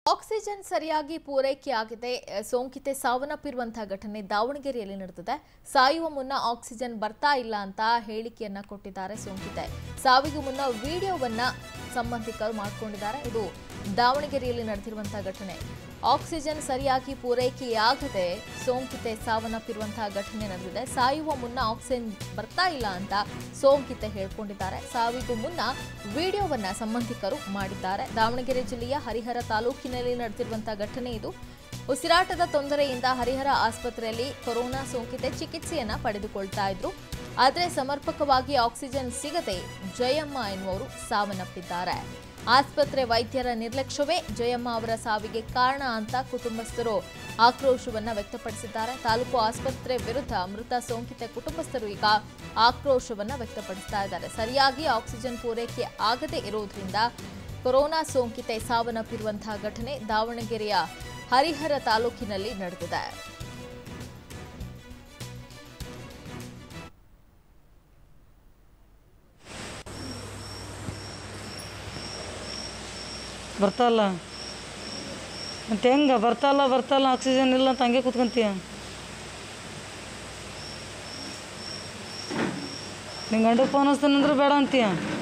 oxygen ಸರಿಯಾಗಿ ಪೂರೈಕೆಯಾಗಿದೆ ಅಹ್, ಸೋಂಕಿತೆ ಸಾವನ್ನಪ್ಪಿರುವಂತಹ ಘಟನೆ ದಾವಣಗೆರೆಯಲ್ಲಿ ನಡೆದಿದೆ ಸಾಯುವ ಮುನ್ನ ಆಕ್ಸಿಜನ್ ಬರ್ತಾ ಇಲ್ಲ ಅಂತ ಹೇಳಿಕೆಯನ್ನ ಕೊಟ್ಟಿದ್ದಾರೆ ಸೋಂಕಿತೆ ಸಾವಿಗೂ ಮುನ್ನ ವಿಡಿಯೋವನ್ನ ಸಂಬಂಧಿಕರು ಮಾಡಿಕೊಂಡಿದ್ದಾರೆ ಇದು ದಾವಣಗೆರೆಯಲ್ಲಿ ನಡೆದಿರುವಂತಹ ಘಟನೆ ಆಕ್ಸಿಜನ್ ಸರಿಯಾಗಿ ಪೂರೈಕೆಯಾಗದೆ ಸೋಂಕಿತೆ ಸಾವನ್ನಪ್ಪಿರುವಂತಹ ಘಟನೆ ನಡೆದಿದೆ ಸಾಯುವ ಮುನ್ನ ಆಕ್ಸಿಜನ್ ಬರ್ತಾ ಇಲ್ಲ ಅಂತ ಸೋಂಕಿತೆ ಹೇಳ್ಕೊಂಡಿದ್ದಾರೆ ಸಾವಿಗೂ ಮುನ್ನ ವಿಡಿಯೋವನ್ನ ಸಂಬಂಧಿಕರು ಮಾಡಿದ್ದಾರೆ ದಾವಣಗೆರೆ ಜಿಲ್ಲೆಯ ಹರಿಹರ ತಾಲೂಕಿನಲ್ಲಿ ನಡೆದಿರುವಂತಹ ಘಟನೆ ಇದು ಉಸಿರಾಟದ ತೊಂದರೆಯಿಂದ ಹರಿಹರ ಆಸ್ಪತ್ರೆಯಲ್ಲಿ ಕೊರೋನಾ ಸೋಂಕಿತೆ ಚಿಕಿತ್ಸೆಯನ್ನ ಪಡೆದುಕೊಳ್ತಾ ಇದ್ರು ಆದರೆ ಸಮರ್ಪಕವಾಗಿ ಆಕ್ಸಿಜನ್ ಸಿಗದೆ ಜಯಮ್ಮ ಎನ್ನುವರು ಸಾವನ್ನಪ್ಪಿದ್ದಾರೆ ಆಸ್ಪತ್ರೆ ವೈದ್ಯರ ನಿರ್ಲಕ್ಷ್ಯವೇ ಜಯಮ್ಮ ಅವರ ಸಾವಿಗೆ ಕಾರಣ ಅಂತ ಕುಟುಂಬಸ್ಥರು ಆಕ್ರೋಶವನ್ನ ವ್ಯಕ್ತಪಡಿಸಿದ್ದಾರೆ ತಾಲೂಕು ಆಸ್ಪತ್ರೆ ವಿರುದ್ಧ ಮೃತ ಸೋಂಕಿತ ಕುಟುಂಬಸ್ಥರು ಈಗ ಆಕ್ರೋಶವನ್ನ ವ್ಯಕ್ತಪಡಿಸ್ತಾ ಇದ್ದಾರೆ ಸರಿಯಾಗಿ ಆಕ್ಸಿಜನ್ ಪೂರೈಕೆ ಆಗದೇ ಇರುವುದರಿಂದ ಕೊರೋನಾ ಸೋಂಕಿತೆ ಸಾವನ್ನಪ್ಪಿರುವಂತಹ ಘಟನೆ ದಾವಣಗೆರೆಯ ಹರಿಹರ ತಾಲೂಕಿನಲ್ಲಿ ನಡೆದಿದೆ ಬರ್ತಲ್ಲ ಮತ್ತು ಹೆಂಗೆ ಬರ್ತಲ್ಲ ಬರ್ತಲ್ಲ ಆಕ್ಸಿಜನ್ ಇಲ್ಲ ಅಂತ ಹಂಗೆ ಕೂತ್ಕೊಂತೀಯ ನಿಂಗೆ ಗಂಡು ಫೋನ್ ಹಚ್ತಾನಂದ್ರೆ ಬೇಡ ಅಂತೀಯ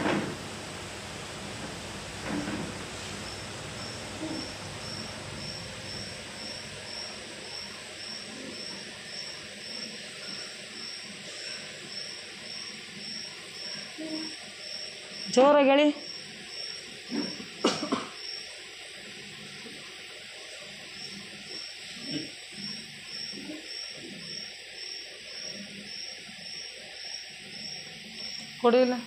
ಜೋರಾಗಿ ಹೇಳಿ ಕೊಡಿಲ್ಲ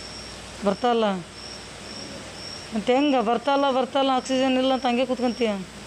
ಬರ್ತಲ್ಲ ಮತ್ತು ಹೆಂಗೆ ಬರ್ತಲ್ಲ ಬರ್ತಲ್ಲ ಆಕ್ಸಿಜನ್ ಇಲ್ಲ ಅಂತ ಹಂಗೆ ಕೂತ್ಕೊಂತೀಯ